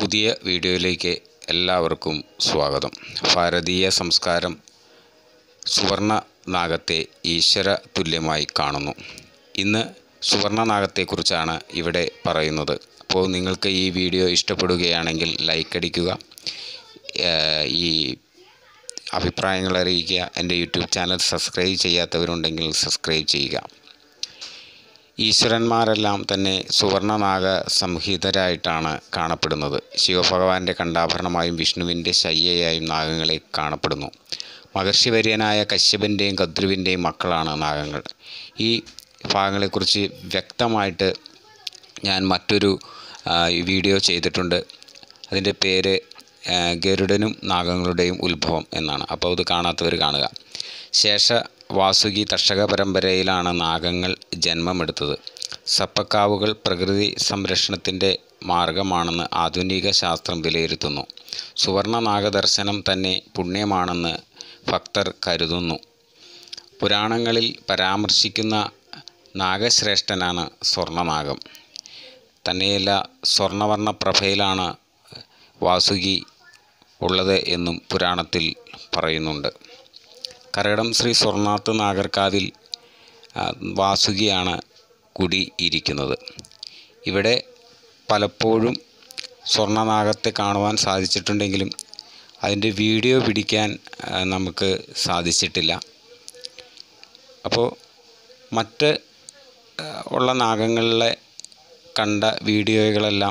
പുതിയ വീഡിയോയിലേക്ക് എല്ലാവർക്കും സ്വാഗതം ഭാരതീയ സംസ്കാരം സുവർണ നാഗത്തെ ഈശ്വര തുല്യമായി കാണുന്നു ഇന്ന് സുവർണ നാഗത്തെക്കുറിച്ചാണ് ഇവിടെ പറയുന്നത് അപ്പോൾ നിങ്ങൾക്ക് ഈ വീഡിയോ ഇഷ്ടപ്പെടുകയാണെങ്കിൽ ലൈക്ക് അടിക്കുക ഏഹ് ഈ അഭിപ്രായങ്ങൾ അറിയിക്കുക എൻ്റെ യൂട്യൂബ് ചാനൽ സബ്സ്ക്രൈബ് ചെയ്യാത്തവരുണ്ടെങ്കിൽ സബ്സ്ക്രൈബ് ചെയ്യുക ഈശ്വരന്മാരെല്ലാം തന്നെ സുവർണനാഗ സംഹിതരായിട്ടാണ് കാണപ്പെടുന്നത് ശിവഭഗവാന്റെ കണ്ടാഭരണമായും വിഷ്ണുവിൻ്റെ ശയ്യയായും നാഗങ്ങളെ കാണപ്പെടുന്നു മഹർഷിവര്യനായ കശ്യപൻ്റെയും കദ്രുവിൻ്റെയും മക്കളാണ് നാഗങ്ങൾ ഈ ഭാഗങ്ങളെക്കുറിച്ച് വ്യക്തമായിട്ട് ഞാൻ മറ്റൊരു ആ, വീഡിയോ ചെയ്തിട്ടുണ്ട് അതിൻ്റെ പേര് ആ, ഗരുഡനും നാഗങ്ങളുടെയും ഉത്ഭവം എന്നാണ് അപ്പോൾ ഇത് കാണാത്തവർ കാണുക ശേഷ വാസുകി തക്ഷക പരമ്പരയിലാണ് നാഗങ്ങൾ ജന്മമെടുത്തത് സപ്പക്കാവുകൾ പ്രകൃതി സംരക്ഷണത്തിൻ്റെ മാർഗമാണെന്ന് ആധുനിക ശാസ്ത്രം വിലയിരുത്തുന്നു സുവർണ നാഗദർശനം തന്നെ പുണ്യമാണെന്ന് ഭക്തർ കരുതുന്നു പുരാണങ്ങളിൽ പരാമർശിക്കുന്ന നാഗശ്രേഷ്ഠനാണ് സ്വർണനാഗം തന്നെയല്ല സ്വർണവർണ്ണ പ്രഭയിലാണ് വാസുകി ഉള്ളത് എന്നും പുരാണത്തിൽ പറയുന്നുണ്ട് കരകടം ശ്രീ സ്വർണാത്ത് നാഗർകാവിൽ ആ, വാസുകിയാണ് കുടി ഇരിക്കുന്നത് ഇവിടെ പലപ്പോഴും സ്വർണനാഗത്തെ കാണുവാൻ സാധിച്ചിട്ടുണ്ടെങ്കിലും അതിൻ്റെ വീഡിയോ പിടിക്കാൻ ആ, നമുക്ക് സാധിച്ചിട്ടില്ല അപ്പോൾ മറ്റ് ആ, ഉള്ള നാഗങ്ങളിലെ കണ്ട വീഡിയോകളെല്ലാം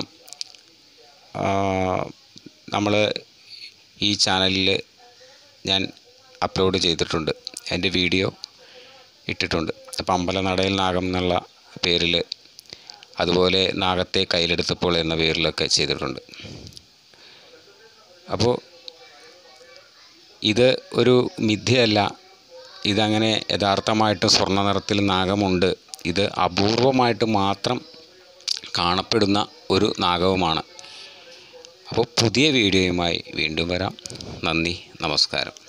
നമ്മൾ ഈ ചാനലിൽ ഞാൻ അപ്ലോഡ് ചെയ്തിട്ടുണ്ട് എൻ്റെ വീഡിയോ ഇട്ടിട്ടുണ്ട് അപ്പോൾ അമ്പലനടയിൽ നാഗം എന്നുള്ള പേരിൽ അതുപോലെ നാഗത്തെ കയ്യിലെടുത്തപ്പോൾ എന്ന പേരിലൊക്കെ ചെയ്തിട്ടുണ്ട് അപ്പോൾ ഇത് ഒരു മിഥ്യയല്ല ഇതങ്ങനെ യഥാർത്ഥമായിട്ട് സ്വർണ്ണ നിറത്തിൽ നാഗമുണ്ട് ഇത് അപൂർവമായിട്ട് മാത്രം കാണപ്പെടുന്ന ഒരു നാഗവുമാണ് അപ്പോൾ പുതിയ വീഡിയോയുമായി വീണ്ടും വരാം നന്ദി നമസ്കാരം